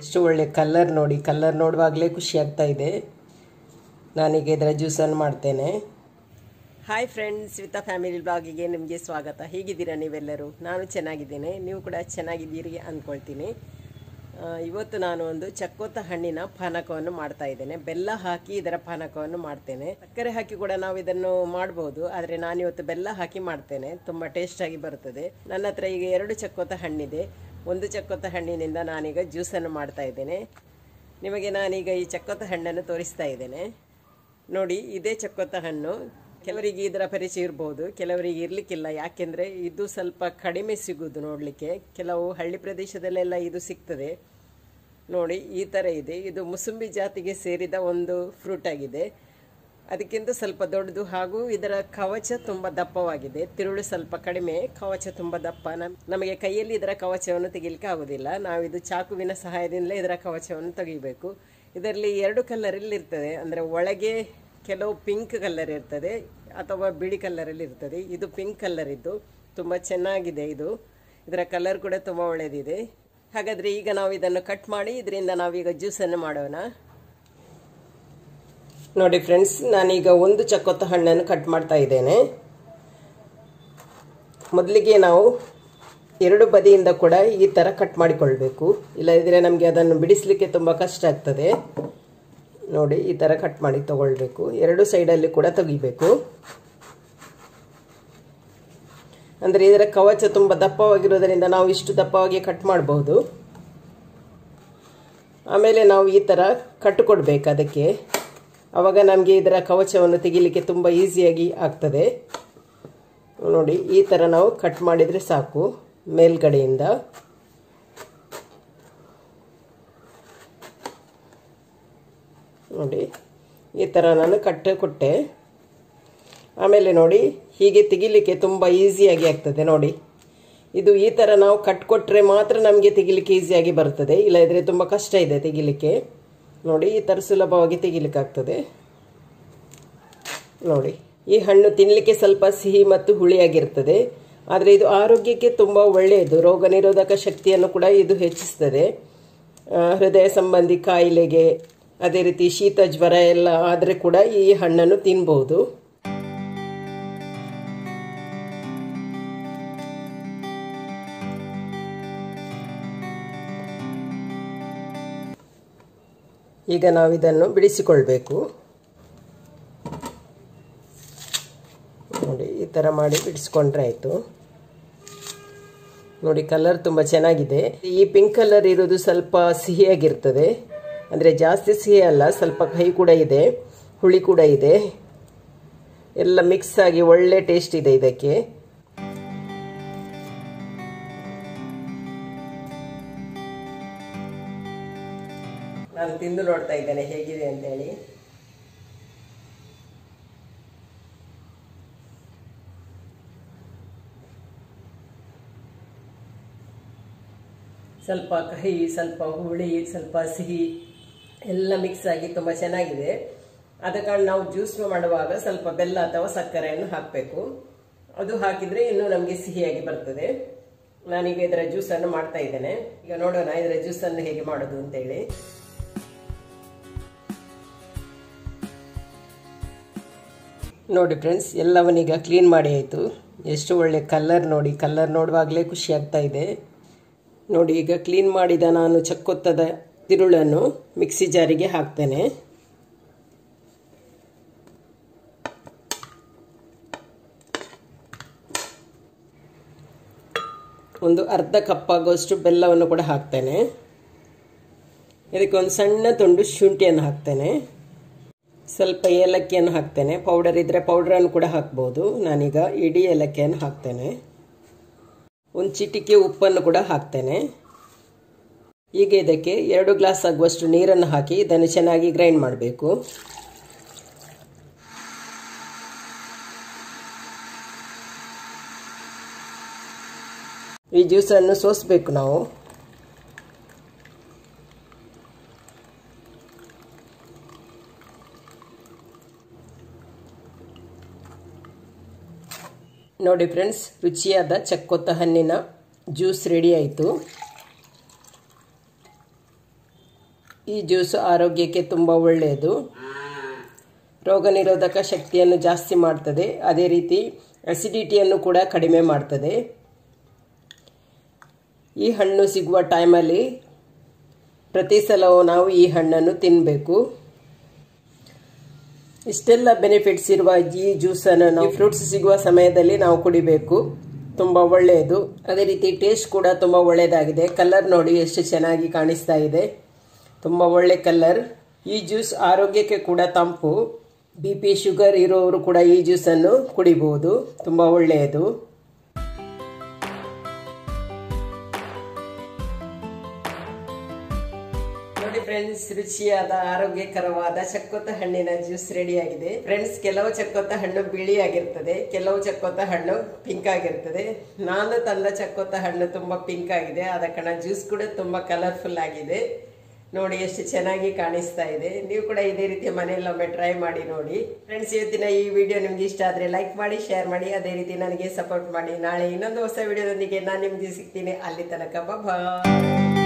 ಎಷ್ಟು ಒಳ್ಳೆ ಕಲ್ಲರ್ ನೋಡಿ ಕಲ್ಲರ್ ನೋಡುವಾಗಲೇ ಖುಷಿ ಆಗ್ತಾ ಇದೆ ನಾನೀಗ ಇದರ ಜ್ಯೂಸನ್ನು ಮಾಡ್ತೇನೆ ಹಾಯ್ ಫ್ರೆಂಡ್ಸ್ ವಿತ್ ಫ್ಯಾಮಿಲಿ ಬ್ಲಾಗಿಗೆ ನಿಮಗೆ ಸ್ವಾಗತ ಹೇಗಿದ್ದೀರಾ ನೀವೆಲ್ಲರೂ ನಾನು ಚೆನ್ನಾಗಿದ್ದೇನೆ ನೀವು ಕೂಡ ಚೆನ್ನಾಗಿದ್ದೀರಿ ಅಂದ್ಕೊಳ್ತೀನಿ ಆ, ಇವತ್ತು ನಾನು ಒಂದು ಚಕ್ಕೋತ ಹಣ್ಣಿನ ಪಾನಕವನ್ನು ಮಾಡ್ತಾ ಇದ್ದೇನೆ ಬೆಲ್ಲ ಹಾಕಿ ಇದರ ಪಾನಕವನ್ನು ಮಾಡ್ತೇನೆ ಸಕ್ಕರೆ ಹಾಕಿ ಕೂಡ ನಾವು ಇದನ್ನು ಮಾಡಬಹುದು ಆದರೆ ನಾನಿವತ್ತು ಬೆಲ್ಲ ಹಾಕಿ ಮಾಡ್ತೇನೆ ತುಂಬ ಟೇಸ್ಟಾಗಿ ಬರುತ್ತದೆ ನನ್ನ ಹತ್ರ ಈಗ ಎರಡು ಚಕ್ಕೋತ ಹಣ್ಣಿದೆ ಒಂದು ಚಕ್ಕೋತ ಹಣ್ಣಿನಿಂದ ನಾನೀಗ ಜ್ಯೂಸನ್ನು ಮಾಡ್ತಾ ಇದ್ದೇನೆ ನಿಮಗೆ ನಾನೀಗ ಈ ಚಕ್ಕೋತ ಹಣ್ಣನ್ನು ತೋರಿಸ್ತಾ ಇದ್ದೇನೆ ನೋಡಿ ಇದೇ ಚಕ್ಕೋತ ಹಣ್ಣು ಕೆಲವರಿಗೆ ಇದರ ಪರಿಚಯ ಇರ್ಬೋದು ಕೆಲವರಿಗೆ ಇರ್ಲಿಕ್ಕಿಲ್ಲ ಯಾಕೆಂದ್ರೆ ಇದು ಸ್ವಲ್ಪ ಕಡಿಮೆ ಸಿಗುವುದು ನೋಡಲಿಕ್ಕೆ ಕೆಲವು ಹಳ್ಳಿ ಪ್ರದೇಶದಲ್ಲೆಲ್ಲ ಇದು ಸಿಗ್ತದೆ ನೋಡಿ ಈ ಥರ ಇದೆ ಇದು ಮುಸುಂಬಿ ಜಾತಿಗೆ ಸೇರಿದ ಒಂದು ಫ್ರೂಟ್ ಆಗಿದೆ ಅದಕ್ಕಿಂತ ಸ್ವಲ್ಪ ದೊಡ್ಡದು ಹಾಗೂ ಇದರ ಕವಚ ತುಂಬ ದಪ್ಪವಾಗಿದೆ ತಿರುಳು ಸ್ವಲ್ಪ ಕಡಿಮೆ ಕವಚ ತುಂಬ ದಪ್ಪ ನಮ್- ನಮಗೆ ಕೈಯಲ್ಲಿ ಇದರ ಕವಚವನ್ನು ತೆಗಿಲಿಕ್ಕೆ ಆಗುದಿಲ್ಲ ನಾವು ಇದು ಚಾಕುವಿನ ಸಹಾಯದಿಂದಲೇ ಇದರ ಕವಚವನ್ನು ತೆಗಿಬೇಕು ಇದರಲ್ಲಿ ಎರಡು ಕಲರಲ್ಲಿ ಇರ್ತದೆ ಅಂದರೆ ಒಳಗೆ ಕೆಲವು ಪಿಂಕ್ ಕಲರ್ ಇರ್ತದೆ ಅಥವಾ ಬಿಳಿ ಕಲರಲ್ಲಿ ಇರ್ತದೆ ಇದು ಪಿಂಕ್ ಕಲರ್ ಇದ್ದು ತುಂಬ ಚೆನ್ನಾಗಿದೆ ಇದು ಇದರ ಕಲರ್ ಕೂಡ ತುಂಬ ಒಳ್ಳೆಯದಿದೆ ಹಾಗಾದರೆ ಈಗ ನಾವು ಇದನ್ನು ಕಟ್ ಮಾಡಿ ಇದರಿಂದ ನಾವೀಗ ಜ್ಯೂಸನ್ನು ಮಾಡೋಣ ನೋಡಿ ಫ್ರೆಂಡ್ಸ್ ನಾನೀಗ ಒಂದು ಚಕ್ಕೊತ್ತ ಹಣ್ಣನ್ನು ಕಟ್ ಮಾಡ್ತಾ ಇದ್ದೇನೆ ಮೊದಲಿಗೆ ನಾವು ಎರಡು ಬದಿಯಿಂದ ಕೂಡ ಈ ಥರ ಕಟ್ ಮಾಡಿಕೊಳ್ಬೇಕು ಇಲ್ಲದಿದ್ದರೆ ನಮಗೆ ಅದನ್ನು ಬಿಡಿಸಲಿಕ್ಕೆ ತುಂಬ ಕಷ್ಟ ಆಗ್ತದೆ ನೋಡಿ ಈ ಥರ ಕಟ್ ಮಾಡಿ ತಗೊಳ್ಬೇಕು ಎರಡು ಸೈಡಲ್ಲಿ ಕೂಡ ತೆಗಿಬೇಕು ಅಂದರೆ ಇದರ ಕವಚ ತುಂಬ ದಪ್ಪವಾಗಿರೋದರಿಂದ ನಾವು ಇಷ್ಟು ದಪ್ಪವಾಗಿ ಕಟ್ ಮಾಡಬಹುದು ಆಮೇಲೆ ನಾವು ಈ ಥರ ಕಟ್ಟು ಕೊಡಬೇಕು ಅದಕ್ಕೆ ಆವಾಗ ನಮಗೆ ಇದರ ಕವಚವನ್ನು ತೆಗಿಲಿಕ್ಕೆ ತುಂಬ ಈಸಿಯಾಗಿ ಆಗ್ತದೆ ನೋಡಿ ಈ ಥರ ನಾವು ಕಟ್ ಮಾಡಿದರೆ ಸಾಕು ಮೇಲ್ಗಡೆಯಿಂದ ನೋಡಿ ಈ ಥರ ನಾನು ಕಟ್ಟೆ ಕೊಟ್ಟೆ ಆಮೇಲೆ ನೋಡಿ ಹೀಗೆ ತೆಗಿಲಿಕ್ಕೆ ತುಂಬ ಈಸಿಯಾಗಿ ಆಗ್ತದೆ ನೋಡಿ ಇದು ಈ ಥರ ನಾವು ಕಟ್ ಕೊಟ್ಟರೆ ಮಾತ್ರ ನಮಗೆ ತೆಗಿಲಿಕ್ಕೆ ಈಸಿಯಾಗಿ ಬರ್ತದೆ ಇಲ್ಲದಿದ್ದರೆ ತುಂಬ ಕಷ್ಟ ಇದೆ ತೆಗಿಲಿಕ್ಕೆ ನೋಡಿ ಈ ಥರ ಸುಲಭವಾಗಿ ತೆಗಿಲಿಕ್ಕೆ ಆಗ್ತದೆ ನೋಡಿ ಈ ಹಣ್ಣು ತಿನ್ನಲಿಕ್ಕೆ ಸ್ವಲ್ಪ ಸಿಹಿ ಮತ್ತು ಹುಳಿಯಾಗಿರ್ತದೆ ಆದರೆ ಇದು ಆರೋಗ್ಯಕ್ಕೆ ತುಂಬ ಒಳ್ಳೆಯದು ರೋಗ ನಿರೋಧಕ ಶಕ್ತಿಯನ್ನು ಕೂಡ ಇದು ಹೆಚ್ಚಿಸ್ತದೆ ಆ, ಹೃದಯ ಸಂಬಂಧಿ ಕಾಯಿಲೆಗೆ ಅದೇ ರೀತಿ ಶೀತ ಜ್ವರ ಎಲ್ಲ ಆದರೆ ಕೂಡ ಈ ಹಣ್ಣನ್ನು ತಿನ್ಬಹುದು ಈಗ ನಾವು ಇದನ್ನು ಬಿಡಿಸಿಕೊಳ್ಬೇಕು ನೋಡಿ ಈ ಥರ ಮಾಡಿ ಬಿಡಿಸ್ಕೊಂಡ್ರೆ ಆಯಿತು ನೋಡಿ ಕಲರ್ ತುಂಬ ಚೆನ್ನಾಗಿದೆ ಈ ಪಿಂಕ್ ಕಲರ್ ಇರೋದು ಸ್ವಲ್ಪ ಸಿಹಿಯಾಗಿರ್ತದೆ ಅಂದರೆ ಜಾಸ್ತಿ ಸಿಹಿ ಅಲ್ಲ ಸ್ವಲ್ಪ ಕಹಿ ಕೂಡ ಇದೆ ಹುಳಿ ಕೂಡ ಇದೆ ಎಲ್ಲ ಮಿಕ್ಸ್ ಆಗಿ ಒಳ್ಳೆ ಟೇಸ್ಟ್ ಇದೆ ಇದಕ್ಕೆ ನಾನು ತಿಂದು ನೋಡ್ತಾ ಇದ್ದೇನೆ ಹೇಗಿದೆ ಅಂತೇಳಿ ಸ್ವಲ್ಪ ಕಹಿ ಸ್ವಲ್ಪ ಹುಳಿ ಸ್ವಲ್ಪ ಸಿಹಿ ಎಲ್ಲ ಮಿಕ್ಸ್ ಆಗಿ ತುಂಬ ಚೆನ್ನಾಗಿದೆ ಆದ ಕಾರಣ ನಾವು ಜ್ಯೂಸ್ ಮಾಡುವಾಗ ಸ್ವಲ್ಪ ಬೆಲ್ಲ ಅಥವಾ ಸಕ್ಕರೆಯನ್ನು ಹಾಕಬೇಕು ಅದು ಹಾಕಿದ್ರೆ ಇನ್ನೂ ನಮಗೆ ಸಿಹಿಯಾಗಿ ಬರ್ತದೆ ನಾನೀಗ ಇದರ ಜ್ಯೂಸನ್ನು ಮಾಡ್ತಾ ಇದ್ದೇನೆ ಈಗ ನೋಡೋಣ ಇದರ ಜ್ಯೂಸನ್ನು ಹೇಗೆ ಮಾಡೋದು ಅಂತೇಳಿ ನೋಡಿ ಫ್ರೆಂಡ್ಸ್ ಎಲ್ಲವನ್ನೀಗ ಕ್ಲೀನ್ ಮಾಡಿ ಆಯಿತು ಎಷ್ಟು ಒಳ್ಳೆ ಕಲ್ಲರ್ ನೋಡಿ ಕಲ್ಲರ್ ನೋಡುವಾಗಲೇ ಖುಷಿ ಆಗ್ತಾ ಇದೆ ನೋಡಿ ಈಗ ಕ್ಲೀನ್ ಮಾಡಿದ ನಾನು ಚಕ್ಕೊತ್ತದ ತಿರುಳನ್ನು ಮಿಕ್ಸಿ ಜಾರಿಗೆ ಹಾಕ್ತೇನೆ ಒಂದು ಅರ್ಧ ಕಪ್ ಆಗುವಷ್ಟು ಬೆಲ್ಲವನ್ನು ಕೂಡ ಹಾಕ್ತೇನೆ ಇದಕ್ಕೆ ಒಂದು ಸಣ್ಣ ತುಂಡು ಶುಂಠಿಯನ್ನು ಹಾಕ್ತೇನೆ ಸ್ವಲ್ಪ ಏಲಕ್ಕಿಯನ್ನು ಹಾಕ್ತೇನೆ ಪೌಡರ್ ಇದ್ದರೆ ಪೌಡರನ್ನು ಕೂಡ ಹಾಕ್ಬೋದು ನಾನೀಗ ಇಡೀ ಏಲಕ್ಕಿಯನ್ನು ಹಾಕ್ತೇನೆ ಒಂದು ಚಿಟಿಕೆ ಉಪ್ಪನ್ನು ಕೂಡ ಹಾಕ್ತೇನೆ ಈಗ ಇದಕ್ಕೆ ಎರಡು ಗ್ಲಾಸ್ ಆಗುವಷ್ಟು ನೀರನ್ನು ಹಾಕಿ ಇದನ್ನು ಚೆನ್ನಾಗಿ ಗ್ರೈಂಡ್ ಮಾಡಬೇಕು ಈ ಜ್ಯೂಸನ್ನು ಸೋಸಬೇಕು ನಾವು ನೋಡಿ ಫ್ರೆಂಡ್ಸ್ ರುಚಿಯಾದ ಚಕ್ಕೊತ್ತ ಹಣ್ಣಿನ ಜ್ಯೂಸ್ ರೆಡಿ ಆಯಿತು ಈ ಜ್ಯೂಸು ಆರೋಗ್ಯಕ್ಕೆ ತುಂಬ ಒಳ್ಳೆಯದು ರೋಗ ನಿರೋಧಕ ಶಕ್ತಿಯನ್ನು ಜಾಸ್ತಿ ಮಾಡ್ತದೆ ಅದೇ ರೀತಿ ಅಸಿಡಿಟಿಯನ್ನು ಕೂಡ ಕಡಿಮೆ ಮಾಡ್ತದೆ ಈ ಹಣ್ಣು ಸಿಗುವ ಟೈಮಲ್ಲಿ ಪ್ರತಿ ಸಲವೂ ನಾವು ಈ ಹಣ್ಣನ್ನು ತಿನ್ನಬೇಕು ಇಷ್ಟೆಲ್ಲ ಬೆನಿಫಿಟ್ಸ್ ಇರುವ ಈ ಜ್ಯೂಸನ್ನು ನಾವು ಫ್ರೂಟ್ಸ್ ಸಿಗುವ ಸಮಯದಲ್ಲಿ ನಾವು ಕುಡಿಬೇಕು ತುಂಬ ಒಳ್ಳೆಯದು ಅದೇ ರೀತಿ ಟೇಸ್ಟ್ ಕೂಡ ತುಂಬ ಒಳ್ಳೆಯದಾಗಿದೆ ಕಲರ್ ನೋಡಿ ಎಷ್ಟು ಚೆನ್ನಾಗಿ ಕಾಣಿಸ್ತಾ ಇದೆ ತುಂಬ ಒಳ್ಳೆ ಕಲರ್ ಈ ಜ್ಯೂಸ್ ಆರೋಗ್ಯಕ್ಕೆ ಕೂಡ ತಂಪು ಬಿ ಪಿ ಶುಗರ್ ಇರೋರು ಕೂಡ ಈ ಜ್ಯೂಸನ್ನು ಕುಡಿಬಹುದು ತುಂಬ ಒಳ್ಳೆಯದು ನೋಡಿ ಫ್ರೆಂಡ್ಸ್ ರುಚಿಯಾದ ಆರೋಗ್ಯಕರವಾದ ಚಕ್ಕೋತ ಹಣ್ಣಿನ ಜ್ಯೂಸ್ ರೆಡಿ ಆಗಿದೆ ಫ್ರೆಂಡ್ಸ್ ಕೆಲವು ಚಕ್ಕೋತ ಹಣ್ಣು ಬಿಳಿ ಆಗಿರ್ತದೆ ಕೆಲವು ಚಕ್ಕೋತ ಹಣ್ಣು ಪಿಂಕ್ ಆಗಿರ್ತದೆ ನಾನು ತಂದ ಚಕ್ಕೋತ ಹಣ್ಣು ತುಂಬಾ ಪಿಂಕ್ ಆಗಿದೆ ಆದ ಕಾರಣ ಜ್ಯೂಸ್ ಕೂಡ ತುಂಬಾ ಕಲರ್ಫುಲ್ ಆಗಿದೆ ನೋಡಿ ಎಷ್ಟು ಚೆನ್ನಾಗಿ ಕಾಣಿಸ್ತಾ ಇದೆ ನೀವು ಕೂಡ ಇದೇ ರೀತಿ ಮನೆಯಲ್ಲೊಮ್ಮೆ ಟ್ರೈ ಮಾಡಿ ನೋಡಿ ಫ್ರೆಂಡ್ಸ್ ಇವತ್ತಿನ ಈ ವಿಡಿಯೋ ನಿಮ್ಗೆ ಇಷ್ಟ ಆದ್ರೆ ಲೈಕ್ ಮಾಡಿ ಶೇರ್ ಮಾಡಿ ಅದೇ ರೀತಿ ನನಗೆ ಸಪೋರ್ಟ್ ಮಾಡಿ ನಾಳೆ ಇನ್ನೊಂದು ಹೊಸ ವಿಡಿಯೋದೊಂದಿಗೆ ನಾನು ನಿಮ್ಗೆ ಸಿಗ್ತೀನಿ ಅಲ್ಲಿ ತನಕ ಬಾಯ್